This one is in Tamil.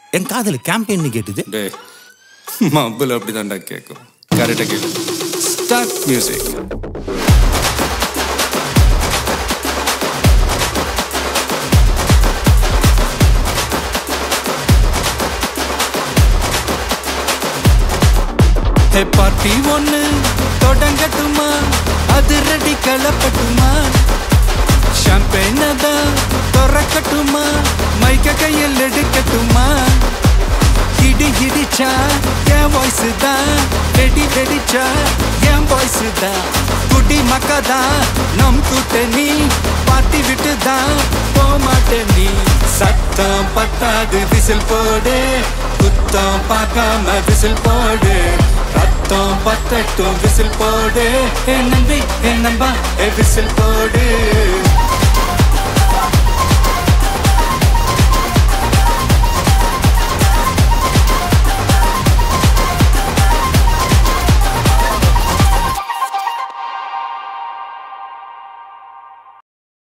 என் காதல கேம்பெயின் கேட்டுது டேய் மப்பிள் அப்படிதான்டா கேட்கும் கரெக்டாக கேளு ஸ்டார்ட் மியூசிக் ஹே பார்ட்டி ஒண்ணு தொடங்கட்டுமா அது ரெடி கலப்பட்டுமா ஷாம்பெயின் தான் திறக்கட்டுமா மைக்க கையில் எடுக்கட்டுமா இடி இடிச்சா என் வாய்ஸ் தான் வெடி வெடிச்சா என் வாய்ஸ் தான் குடி மக்கா தான் நம் கூட்டணி பாட்டி விட்டு தான் போமாட்டேன் நீ சத்தம் பத்தாது விசில் போடு குத்தம் பார்க்காம விசில் போடு ரத்தம் பத்தட்டும் விசில் போடு என் நம்பி என் நம்பா விசில் போடு